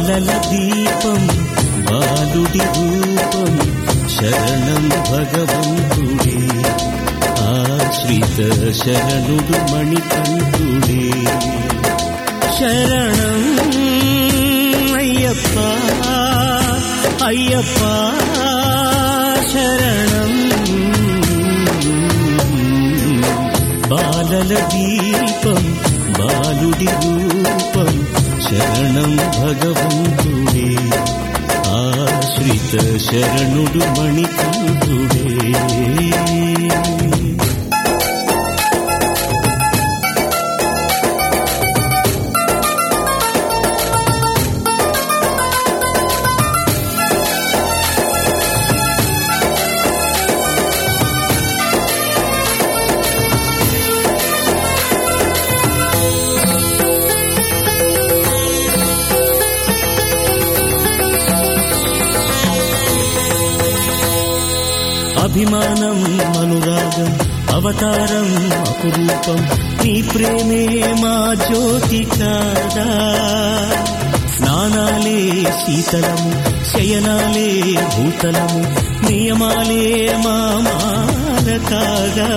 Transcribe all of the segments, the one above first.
బాలల దీపం బాలుడి రూపం శరణం భగవంతుడే ఆశ్రిత శరణుడు మణికంఠుడే శరణం అయ్యప్ప అయ్యప్ప శరణం బాలల దీపం బాలుడి రూపం శరణం భగవంతుడే ఆశ్రిత శరణుడు మణికంఠుడే అభిమానం అనురాగం అవతారం అపురూపం నీ ప్రేమే మా జ్యోతి కాదా స్నానాలే శీతలము శయనాలే భూతలము నియమాలే మా మాల కాగా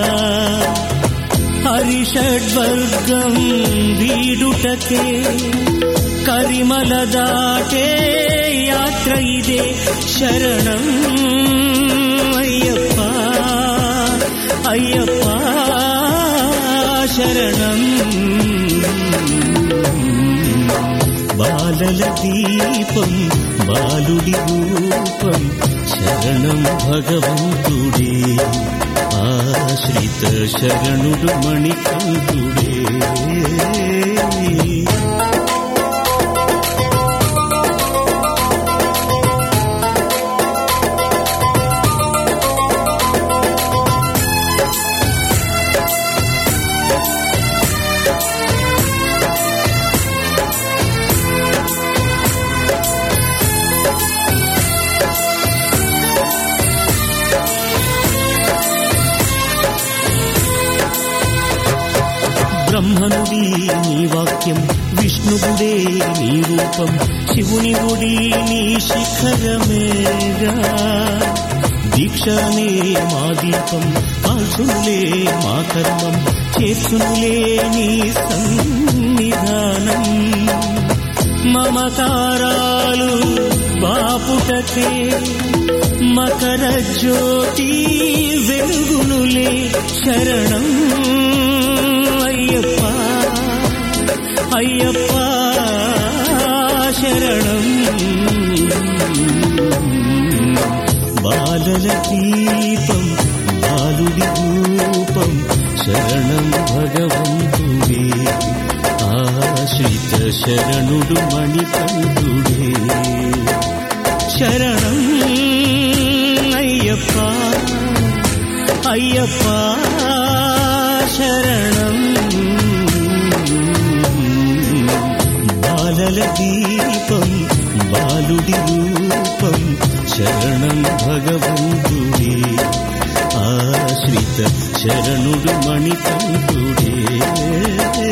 హరిషడ్వర్గం వీడుటకే కరిమల దాటే యాత్ర ఇదే శరణం అయ్యప్ప అయ్యప్ప శరణం బాలల దీపం బాలుడి రూపం శరణం భగవంతుడే ఆశ్రిత శరణుడు మణికంఠుడే బ్రహ్మనుడి నీ వాక్యం విష్ణువుడే నీ రూపం శివుని గుడి నీ శిఖరమేగా దీక్షనే మా దీపం కాల్చునులే మా కర్మం చేర్చునులే నీ సన్నిధానం మమకారాలు బాపుటకే మకర జ్యోతి వెలుగునులే శరణం అయ్యప్ప అయ్యప్ప శరణం బాలల దీపం బాలుడి రూపం శరణం భగవంతుడే ఆశ్రిత శరణుడు మణికంఠుడే శరణం అయ్యప్ప అయ్యప్ప శరణం బాలల దీపం బాలుడి రూపం శరణం భగవంతుడే ఆశ్రిత శరణుడు మణికంఠుడే